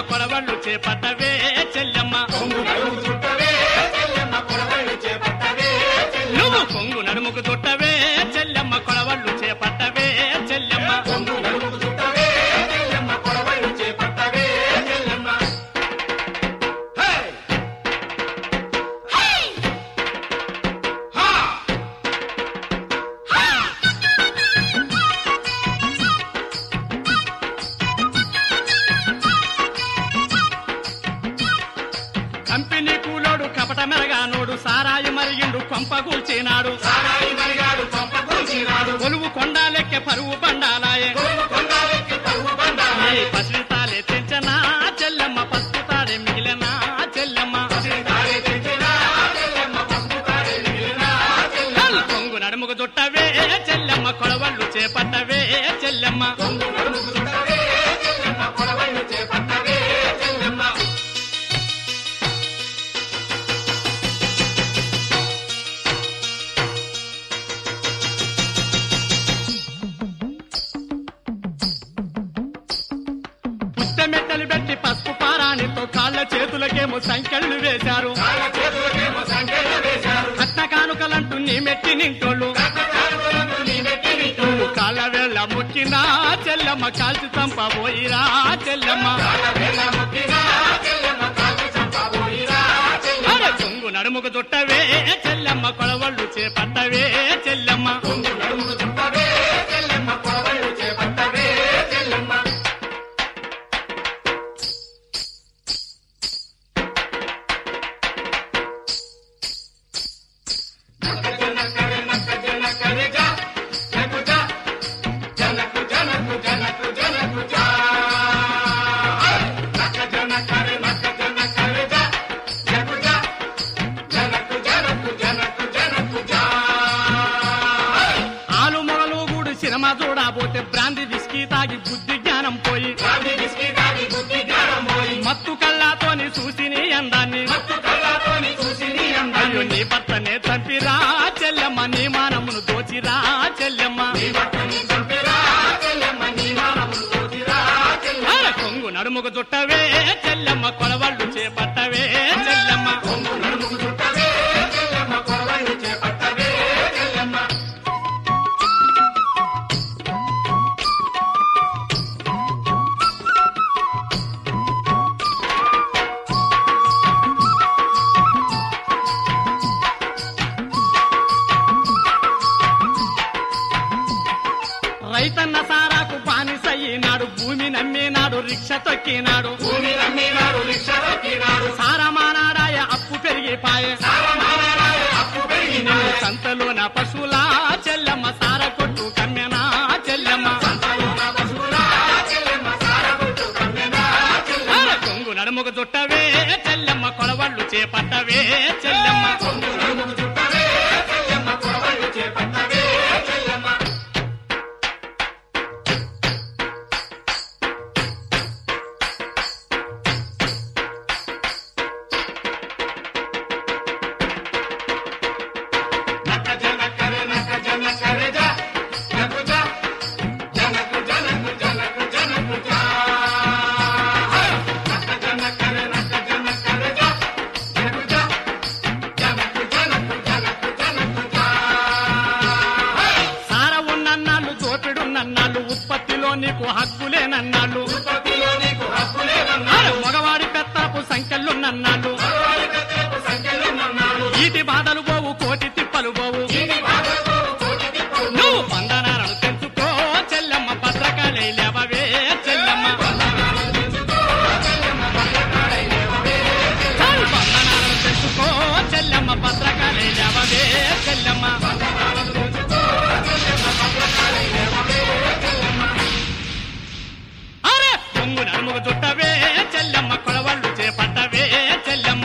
కొడవళ్ళు చేపట్టవే చెల్లెమ్మ కొంగు నడుము చుట్టవే చెల్లెమ్మ కొడవళ్ళు చేపట్టవే నువ్వు కొంగు నడుముకు చుట్టవే చెల్లెమ్మ కొడవళ్ళు చేపట్టవే చెల్లెమ్మ కొంగు నడుము చుట్టవే చెల్లెమ్మ కొడవళ్ళు చేపట్టవే చెల్లెమ్మ హే హా కంపెనీ కూలోడు కపట మెరగానోడు సారాయి మరిగిండు కొంప కూల్చినాడు సారాయి మరిగాడు పంప కూల్చినాడు కొలువు కొండాలెక్కె పరువు బండాలాయే కొలువు కొండాలెక్కి పరువు బండాలే ఈ పసితాలే తెంచనా చెల్లెమ్మ పసుపు తాడే మిగిలినా చెల్లెమ్మ తాడే తెచ్చినా చెల్లెమ్మ పసుపు తాడే మిగిలినా చెల్లెమ్మ కొంగు నడుముకు చుట్టవే చెల్లెమ్మ కొడవళ్ళు చేపట్టవే చెల్లెమ్మ కొంగు నడుము చుట్టవే చెల్లెమ్మ కొడవళ్ళు చేపట్టవే చెల్లెమ్మ పుట్టమెట్టలు పెట్టి పసుపు పారాణితో కాళ్ళ చేతులకేమో సంఖ్యలు వేశారు కాళ్ళ చేతులకేమో సంఖ్యలు వేశారు కట్న కానుకలంటూ నీ మెట్టి నింటోళ్ళు కట్టకారులను నీ నెట్టి నీకు నువ్వు కాళ్ళ వేళ్ళ మొక్కినా చెల్లెమ్మ కాల్చి చంపబోయిరా చెల్లెమ్మ కాళ్ళ వేళ్ళ మొక్కినా చెల్లెమ్మ కాళ్ళు చంపబోయిరా చెల్లెమ్మ అరే కొంగు నడుముకు చుట్టవే చెల్లెమ్మ కొడవళ్ళు చేపట్టవే చెల్లెమ్మ కొంగు నడుము చుట్టవే చెల్లెమ్మ కొడవళ్ళు చేపట్టవే చెల్లెమ్మ నక్క జనకరే నక్క జనకరే జా జనకు జా జనకు జనకు జనకు జనకు జా నక్క జనకరే నక్క జనకరే జా జనకు జా జనకు జనకు జనకు జనకు జా ఆలు మొగలు గూడు సినిమా చూడబోతే బ్రాంది విస్కీ తాగి బుద్ధి జ్ఞానం పోయి గాంధీ బిస్కీ తాగి బుద్ధి జ్ఞానం పోయి మత్తు కళ్ళతోని చూసి నీ అందాన్ని మత్తు కళ్ళతోని చూసి నీ అయ్యో అందాన్ని నీ భర్తనే చంపిరా చెల్లెమ్మ నీ మానమును దోచిరా చెల్లెమ్మ నీ భర్తని చంపిరా చెల్లెమ్మ నీ మానములు దోచిరా చెల్లెమ్మ అరే కొంగు నడుముకు చుట్టవే చెల్లెమ్మ కొలవళ్ళు చేపట్టవే చెల్లెమ్మ కొంగు నడుముకు చుట్టవే చెల్లెమ్మ కొడవళ్ళు చేపట్టవే చెల్లెమ్మ రైతన్న సారాకు బానిసయ్యినాడు భూమి నమ్మినాడు రిక్ష తొక్కినాడు భూమి నమ్మినాడు రిక్షలొక్కినాడు సారమానాడాయ అప్పు పెరిగిపాయే సారమానారాయ అప్పు పెరిగినాడు సంతలోన పశువులా చెల్లెమ్మ సార కొట్టు కమ్మెనా చెల్లెమ్మ సంతలోన పశువులా చెల్లెమ్మ సారగొట్టు కన్నెనా చెల్లెమ్మ అరే కొంగు నడుముకు చుట్టవే చెల్లెమ్మ కొలవళ్ళు చేపట్టవే చెల్లెమ్మ కొంగు నడుముకు చుట్టవే చెల్లెమ్మ కొడవళ్ళు చేపట్టవే చెల్లెమ్మ నక్క జనకరే నక్క జనకరే జా జనకు జా జనకు జనకు జనకు జనకు జా నక్క జనకరే నక్క జనకరే జా జనకు జా జనకు జనకు జనకు జనకు జా సార ఉన్నన్నాళ్ళు దోపిడున్నన్నాళ్ళు ఉత్పత్తిలో నీకు హక్కులేనన్నాళ్ళు ఉత్పత్తిలో నీకు హక్కు లేదన్నా అరే మగవాడి పెత్తాపు సంఖ్యలున్నన్నాళ్ళు మగవాడికి రేపు సంఖ్యలున్నాడు ఈటి బాధలు పోవు కోటి తిప్పలు పోవు దీని బాధతో కోటి తిప్పులు నువ్వు బంధనాలను తెంచుకో చెల్లెమ్మ భద్రకాళి లేవవే చెల్లెమ్మ చాలు బంధనాలను తెంచుకో చెల్లెమ్మ భద్రకాళి లేవవే చెల్లెమ్మ అరే పొంగు నడుముకు చుట్టవే చెల్లెమ్మ కొడవళ్ళు చేపట్టవే చెల్లెమ్మ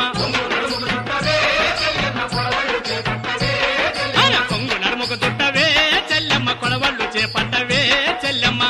అరే పొంగు నడుముకు చుట్టవే చెల్లెమ్మ కొడవళ్ళు చేపట్టవే చెల్లెమ్మ